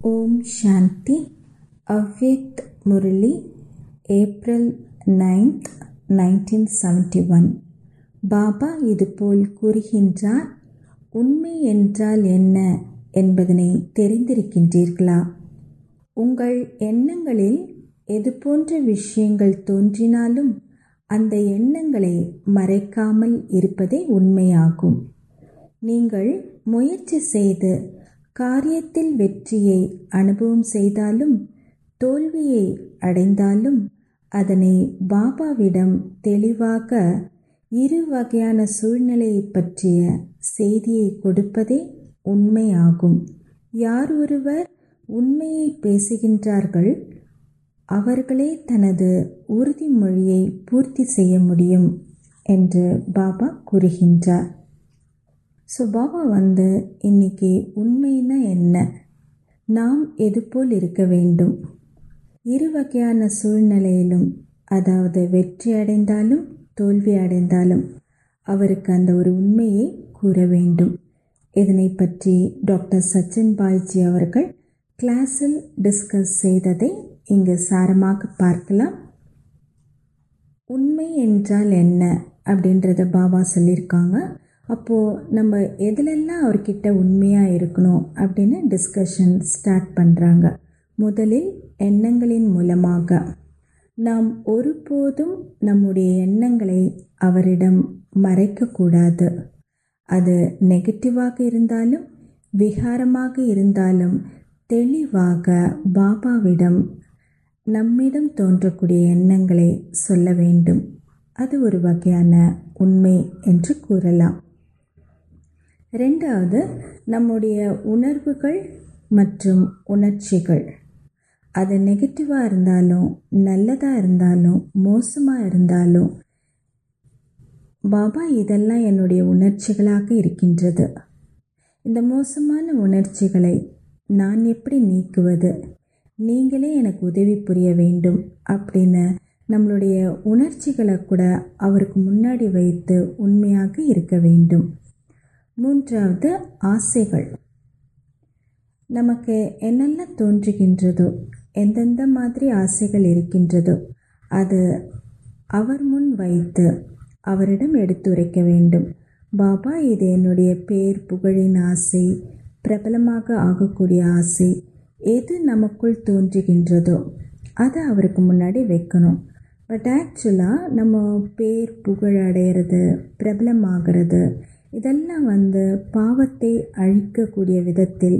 ஓம் Shanti Avyakt Murli April ninth nineteen seventy one Baba இதுபோல் கூறுகின்றார் உண்மை என்றால் என்ன என்பதனை தெரிந்திருக்கின்றீர்களா உங்கள் எண்ணங்களில் எதுபோன்ற விஷயங்கள் தோன்றினாலும் அந்த எண்ணங்களை மறைக்காமல் இருப்பதே உண்மையாகும் நீங்கள் முயற்சி செய்து காரியத்தில் வெற்றியை அனுபவம் செய்தாலும் தோல்வியை அடைந்தாலும் அதனை பாபாவிடம் தெளிவாக இரு வகையான சூழ்நிலையை பற்றிய செய்தியை கொடுப்பதே உண்மையாகும் யார் ஒருவர் உண்மையை பேசுகின்றார்கள் அவர்களே தனது உறுதிமொழியை பூர்த்தி செய்ய முடியும் என்று பாபா கூறுகின்றார் ஸோ பாபா வந்து இன்னைக்கு உண்மைன்னா என்ன நாம் எதுபோல் இருக்க வேண்டும் இரு வகையான சூழ்நிலையிலும் அதாவது வெற்றி அடைந்தாலும் தோல்வி அடைந்தாலும் அவருக்கு அந்த ஒரு உண்மையை கூற வேண்டும் இதனை பற்றி டாக்டர் சச்சின் பாய்ஜி அவர்கள் கிளாஸில் டிஸ்கஸ் செய்ததை இங்கு சாரமாக பார்க்கலாம் உண்மை என்றால் என்ன அப்படின்றத பாபா சொல்லியிருக்காங்க அப்போது நம்ம எதுலெல்லாம் அவர்கிட்ட உண்மையாக இருக்கணும் அப்படின்னு டிஸ்கஷன் ஸ்டார்ட் பண்ணுறாங்க முதலில் எண்ணங்களின் மூலமாக நாம் ஒருபோதும் நம்முடைய எண்ணங்களை அவரிடம் மறைக்கக்கூடாது அது நெகட்டிவாக இருந்தாலும் விகாரமாக இருந்தாலும் தெளிவாக பாபாவிடம் நம்மிடம் தோன்றக்கூடிய எண்ணங்களை சொல்ல வேண்டும் அது ஒரு வகையான உண்மை என்று கூறலாம் ரெண்டாவது நம்முடைய உணர்வுகள் மற்றும் உணர்ச்சிகள் அது நெகட்டிவாக இருந்தாலும் நல்லதாக இருந்தாலும் மோசமாக இருந்தாலும் பாபா இதெல்லாம் என்னுடைய உணர்ச்சிகளாக இருக்கின்றது இந்த மோசமான உணர்ச்சிகளை நான் எப்படி நீக்குவது நீங்களே எனக்கு உதவி புரிய வேண்டும் அப்படின்னு நம்மளுடைய உணர்ச்சிகளை கூட அவருக்கு முன்னாடி வைத்து உண்மையாக இருக்க வேண்டும் மூன்றாவது ஆசைகள் நமக்கு என்னெல்லாம் தோன்றுகின்றதோ எந்தெந்த மாதிரி ஆசைகள் இருக்கின்றதோ அது அவர் முன் வைத்து அவரிடம் எடுத்துரைக்க வேண்டும் பாபா இது என்னுடைய பேர் புகழின் ஆசை பிரபலமாக ஆகக்கூடிய ஆசை எது நமக்குள் தோன்றுகின்றதோ அதை அவருக்கு முன்னாடி வைக்கணும் பட் ஆக்சுவலாக நம்ம பேர் புகழ் அடையிறது பிரபலமாகிறது இதெல்லாம் வந்து பாவத்தை அழிக்கக்கூடிய விதத்தில்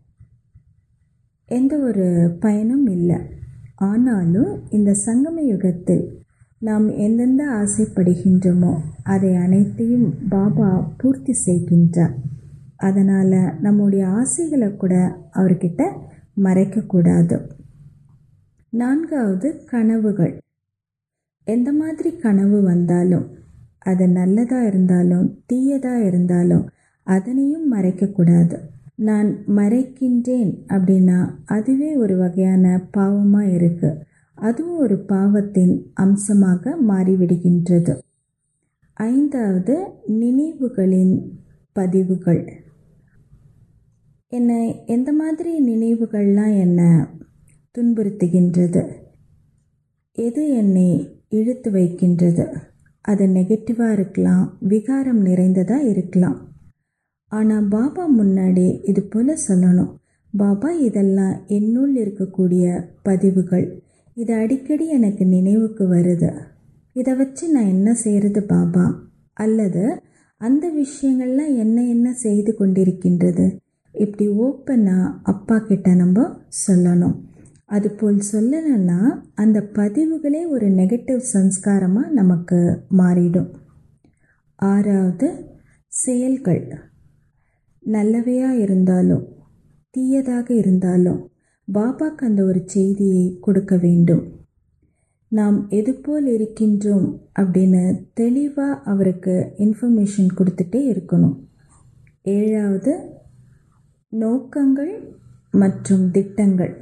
எந்த ஒரு பயனும் இல்லை ஆனாலும் இந்த சங்கம யுகத்தில் நாம் எந்தெந்த ஆசைப்படுகின்றோமோ அதை அனைத்தையும் பாபா பூர்த்தி செய்கின்றார் அதனால் நம்முடைய ஆசைகளை கூட அவர்கிட்ட மறைக்கக்கூடாது நான்காவது கனவுகள் எந்த மாதிரி கனவு வந்தாலும் அது நல்லதாக இருந்தாலும் தீயதாக இருந்தாலும் அதனையும் மறைக்கக்கூடாது நான் மறைக்கின்றேன் அப்படின்னா அதுவே ஒரு வகையான பாவமாக இருக்குது அதுவும் ஒரு பாவத்தின் அம்சமாக மாறிவிடுகின்றது ஐந்தாவது நினைவுகளின் பதிவுகள் என்னை எந்த மாதிரி நினைவுகள்லாம் என்னை துன்புறுத்துகின்றது எது என்னை இழுத்து வைக்கின்றது அது நெகட்டிவாக இருக்கலாம் விகாரம் நிறைந்ததாக இருக்கலாம் ஆனால் பாபா முன்னாடி இது போல் சொல்லணும் பாபா இதெல்லாம் என்னுள் இருக்கக்கூடிய பதிவுகள் இது அடிக்கடி எனக்கு நினைவுக்கு வருது இதை வச்சு நான் என்ன செய்கிறது பாபா அல்லது அந்த விஷயங்கள்லாம் என்ன என்ன செய்து கொண்டிருக்கின்றது இப்படி ஓப்பனாக அப்பா கிட்ட நம்ம சொல்லணும் அதுபோல் சொல்லணும்னா அந்த பதிவுகளே ஒரு நெகட்டிவ் சம்ஸ்காரமாக நமக்கு மாறிடும் ஆறாவது செயல்கள் நல்லவையாக இருந்தாலும் தீயதாக இருந்தாலும் பாபாக்கு அந்த ஒரு செய்தியை கொடுக்க வேண்டும் நாம் எதுபோல் இருக்கின்றோம் அப்படின்னு தெளிவாக அவருக்கு இன்ஃபர்மேஷன் கொடுத்துட்டே இருக்கணும் ஏழாவது நோக்கங்கள் மற்றும் திட்டங்கள்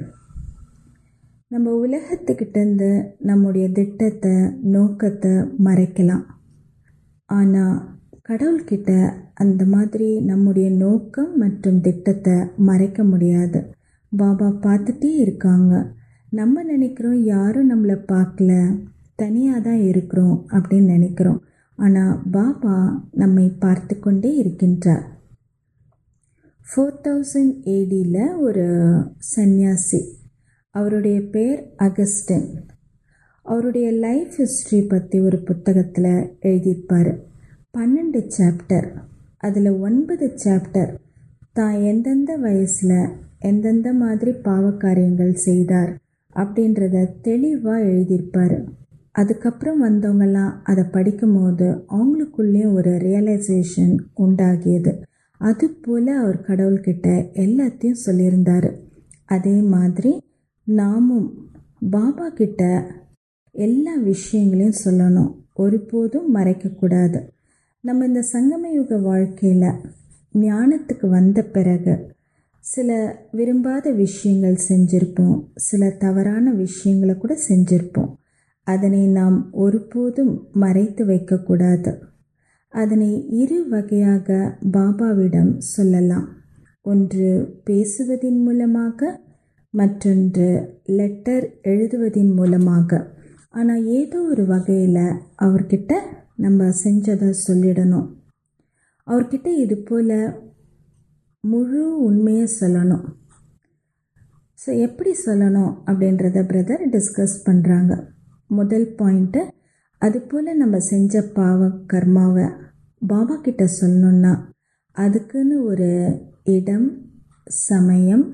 நம்ம உலகத்துக்கிட்டேருந்து நம்முடைய திட்டத்தை நோக்கத்தை மறைக்கலாம் ஆனால் கடவுள்கிட்ட அந்த மாதிரி நம்முடைய நோக்கம் மற்றும் திட்டத்தை மறைக்க முடியாது பாபா பார்த்துட்டே இருக்காங்க நம்ம நினைக்கிறோம் யாரும் நம்மளை பார்க்கல தனியாக தான் இருக்கிறோம் அப்படின்னு நினைக்கிறோம் ஆனால் பாபா நம்மை பார்த்து கொண்டே இருக்கின்றார் ஃபோர் தௌசண்ட் ஏடியில் ஒரு சந்நியாசி அவருடைய பேர் அகஸ்டன் அவருடைய லைஃப் ஹிஸ்ட்ரி பற்றி ஒரு புத்தகத்தில் எழுதியிருப்பார் பன்னெண்டு சாப்டர் அதில் ஒன்பது சாப்டர் தான் எந்தெந்த வயசில் எந்தெந்த மாதிரி பாவக்காரியங்கள் செய்தார் அப்படின்றத தெளிவாக எழுதியிருப்பார் அதுக்கப்புறம் வந்தவங்கெல்லாம் அதை படிக்கும்போது அவங்களுக்குள்ளேயும் ஒரு ரியலைசேஷன் உண்டாகியது அது போல் அவர் கடவுள்கிட்ட எல்லாத்தையும் சொல்லியிருந்தார் அதே மாதிரி நாமும் பாபா கிட்ட எல்லா விஷயங்களையும் சொல்லணும் ஒருபோதும் மறைக்கக்கூடாது நம்ம இந்த சங்கமயுக வாழ்க்கையில் ஞானத்துக்கு வந்த பிறகு சில விரும்பாத விஷயங்கள் செஞ்சிருப்போம் சில தவறான விஷயங்களை கூட செஞ்சிருப்போம் அதனை நாம் ஒருபோதும் மறைத்து வைக்கக்கூடாது அதனை இரு வகையாக பாபாவிடம் சொல்லலாம் ஒன்று பேசுவதின் மூலமாக மற்றொன்று லெட்டர் எழுதுவதின் மூலமாக ஆனால் ஏதோ ஒரு வகையில் அவர்கிட்ட நம்ம செஞ்சதை சொல்லிடணும் அவர்கிட்ட இது போல் முழு உண்மையை சொல்லணும் ஸோ எப்படி சொல்லணும் அப்படின்றத பிரதர் டிஸ்கஸ் பண்ணுறாங்க முதல் பாயிண்ட்டு அது போல் நம்ம செஞ்ச பாவ கர்மாவை பாபா கிட்ட சொல்லணுன்னா அதுக்குன்னு ஒரு இடம் சமயம்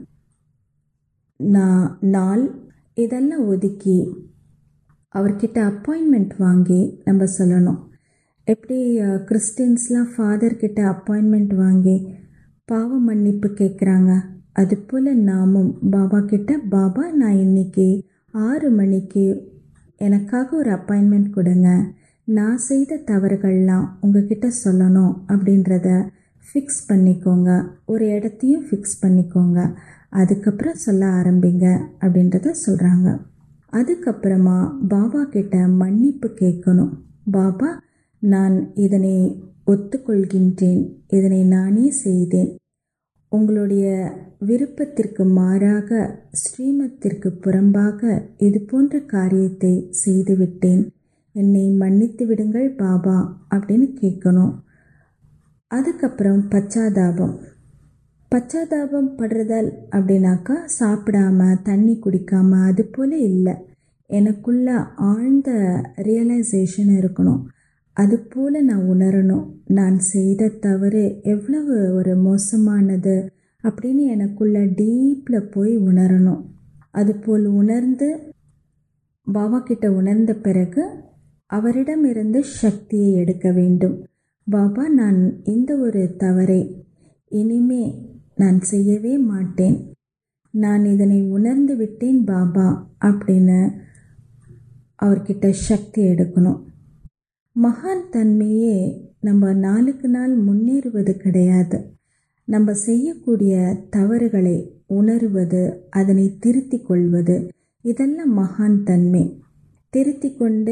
நாள் இதெல்லாம் ஒதுக்கி அவர்கிட்ட அப்பாயின்மெண்ட் வாங்கி நம்ம சொல்லணும் எப்படி கிறிஸ்டின்ஸ்லாம் ஃபாதர்கிட்ட அப்பாயின்மெண்ட் வாங்கி பாவ மன்னிப்பு கேட்குறாங்க அது போல் நாமும் பாபா கிட்ட பாபா நான் இன்னைக்கு ஆறு மணிக்கு எனக்காக ஒரு அப்பாயின்மெண்ட் கொடுங்க நான் செய்த தவறுகள்லாம் உங்ககிட்ட சொல்லணும் அப்படின்றத ஃபிக்ஸ் பண்ணிக்கோங்க ஒரு இடத்தையும் ஃபிக்ஸ் பண்ணிக்கோங்க அதுக்கப்புறம் சொல்ல ஆரம்பிங்க அப்படின்றத சொல்கிறாங்க அதுக்கப்புறமா பாபா கிட்ட மன்னிப்பு கேட்கணும் பாபா நான் இதனை ஒத்துக்கொள்கின்றேன் இதனை நானே செய்தேன் உங்களுடைய விருப்பத்திற்கு மாறாக ஸ்ரீமத்திற்கு புறம்பாக இது போன்ற காரியத்தை செய்துவிட்டேன் என்னை மன்னித்து விடுங்கள் பாபா அப்படின்னு கேட்கணும் அதுக்கப்புறம் பச்சாதாபம் பச்சாதாபம் படுறதால் அப்படின்னாக்கா சாப்பிடாம தண்ணி குடிக்காம அது போல் இல்லை எனக்குள்ள ஆழ்ந்த ரியலைசேஷன் இருக்கணும் அது போல் நான் உணரணும் நான் செய்த தவறு எவ்வளவு ஒரு மோசமானது அப்படின்னு எனக்குள்ள டீப்பில் போய் உணரணும் அதுபோல் உணர்ந்து பாபா கிட்ட உணர்ந்த பிறகு அவரிடமிருந்து சக்தியை எடுக்க வேண்டும் பாபா நான் இந்த ஒரு தவறை இனிமே நான் செய்யவே மாட்டேன் நான் இதனை உணர்ந்து விட்டேன் பாபா அப்படின்னு அவர்கிட்ட சக்தி எடுக்கணும் மகான் தன்மையே நம்ம நாளுக்கு நாள் முன்னேறுவது கிடையாது நம்ம செய்யக்கூடிய தவறுகளை உணருவது அதனை திருத்தி கொள்வது இதெல்லாம் மகான் தன்மை திருத்தி கொண்டு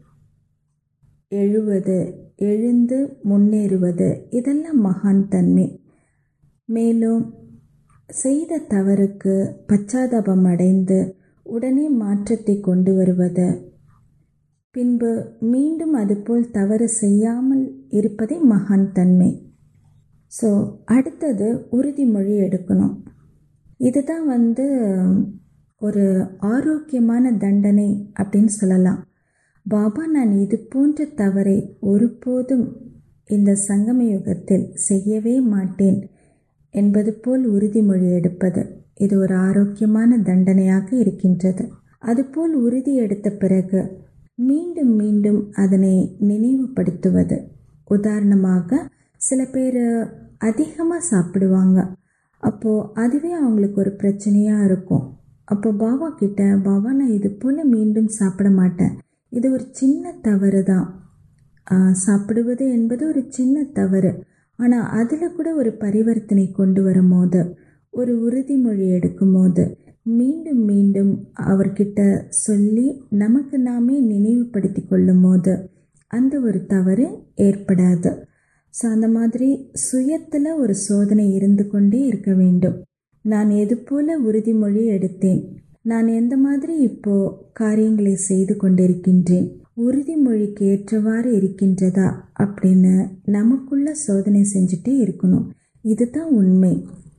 எழுவது எழுந்து முன்னேறுவது இதெல்லாம் மகான் தன்மை மேலும் செய்த தவறுக்கு பச்சாதாபம் அடைந்து உடனே மாற்றத்தை கொண்டு வருவது பின்பு மீண்டும் அதுபோல் தவறு செய்யாமல் இருப்பதே மகான் தன்மை ஸோ அடுத்தது உறுதிமொழி எடுக்கணும் இதுதான் வந்து ஒரு ஆரோக்கியமான தண்டனை அப்படின்னு சொல்லலாம் பாபா நான் இது போன்ற தவறை ஒருபோதும் இந்த சங்கம யுகத்தில் செய்யவே மாட்டேன் என்பது போல் உறுதிமொழி எடுப்பது இது ஒரு ஆரோக்கியமான தண்டனையாக இருக்கின்றது அதுபோல் உறுதி எடுத்த பிறகு மீண்டும் மீண்டும் அதனை நினைவுபடுத்துவது உதாரணமாக சில பேர் அதிகமாக சாப்பிடுவாங்க அப்போது அதுவே அவங்களுக்கு ஒரு பிரச்சனையாக இருக்கும் அப்போ பாபா கிட்ட பாபா நான் இது போல் மீண்டும் சாப்பிட மாட்டேன் இது ஒரு சின்ன தவறு தான் சாப்பிடுவது என்பது ஒரு சின்ன தவறு ஆனால் அதில் கூட ஒரு பரிவர்த்தனை கொண்டு வரும்போது ஒரு உறுதிமொழி எடுக்கும்போது மீண்டும் மீண்டும் அவர்கிட்ட சொல்லி நமக்கு நாமே நினைவுபடுத்தி கொள்ளும் போது அந்த ஒரு தவறு ஏற்படாது ஸோ அந்த மாதிரி சுயத்தில் ஒரு சோதனை இருந்து கொண்டே இருக்க வேண்டும் நான் எது போல உறுதிமொழி எடுத்தேன் நான் எந்த மாதிரி இப்போ காரியங்களை செய்து கொண்டிருக்கின்றேன் உறுதிமொழிக்கு ஏற்றவாறு இருக்கின்றதா அப்படின்னு நமக்குள்ள சோதனை செஞ்சுட்டே இருக்கணும் இதுதான் உண்மை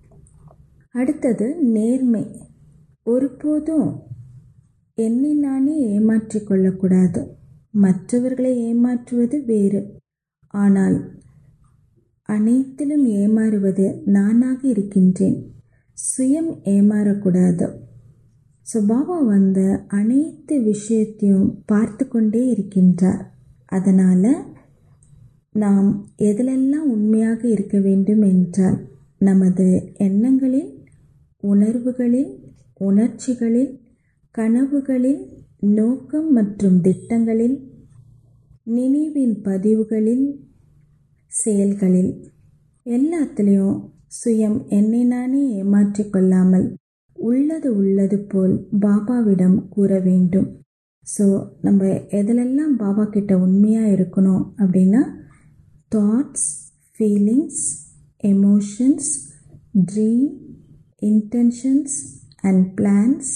அடுத்தது நேர்மை ஒருபோதும் என்னை நானே ஏமாற்றிக் கொள்ளக்கூடாது மற்றவர்களை ஏமாற்றுவது வேறு ஆனால் அனைத்திலும் ஏமாறுவது நானாக இருக்கின்றேன் சுயம் ஏமாறக்கூடாது ஸோ பாபா வந்து அனைத்து விஷயத்தையும் பார்த்து கொண்டே இருக்கின்றார் அதனால் நாம் எதிலெல்லாம் உண்மையாக இருக்க வேண்டும் என்றால் நமது எண்ணங்களில் உணர்வுகளில் உணர்ச்சிகளில் கனவுகளில் நோக்கம் மற்றும் திட்டங்களில் நினைவின் பதிவுகளில் செயல்களில் எல்லாத்துலேயும் சுயம் என்னை நானே ஏமாற்றிக் கொள்ளாமல் உள்ளது உள்ளது போல் பாபாவிடம் கூற வேண்டும் ஸோ நம்ம எதிலெல்லாம் பாபா கிட்ட உண்மையாக இருக்கணும் அப்படின்னா thoughts feelings emotions dream intentions and plans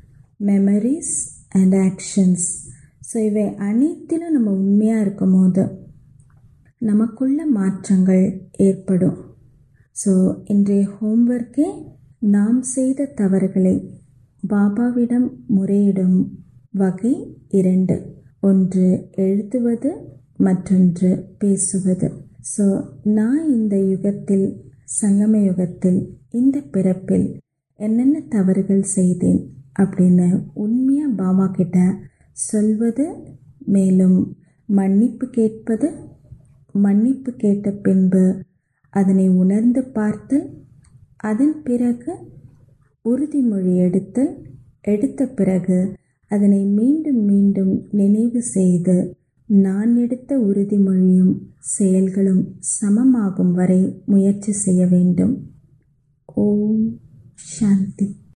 memories and actions so இவை அனைத்திலும் நம்ம உண்மையாக இருக்கும் போது நமக்குள்ள மாற்றங்கள் ஏற்படும் ஸோ இன்றைய ஹோம்ஒர்க்கே நாம் செய்த தவறுகளை பாபாவிடம் முறையிடும் வகை இரண்டு ஒன்று எழுதுவது மற்றொன்று பேசுவது ஸோ நான் இந்த யுகத்தில் சங்கம யுகத்தில் இந்த பிறப்பில் என்னென்ன தவறுகள் செய்தேன் அப்படின்னு உண்மையாக பாபா கிட்ட சொல்வது மேலும் மன்னிப்பு கேட்பது மன்னிப்பு கேட்ட பின்பு அதனை உணர்ந்து பார்த்தல் அதன் பிறகு உறுதிமொழி எடுத்தல் எடுத்த பிறகு அதனை மீண்டும் மீண்டும் நினைவு செய்து நான் எடுத்த உறுதிமொழியும் செயல்களும் சமமாகும் வரை முயற்சி செய்ய வேண்டும் ஓம் சாந்தி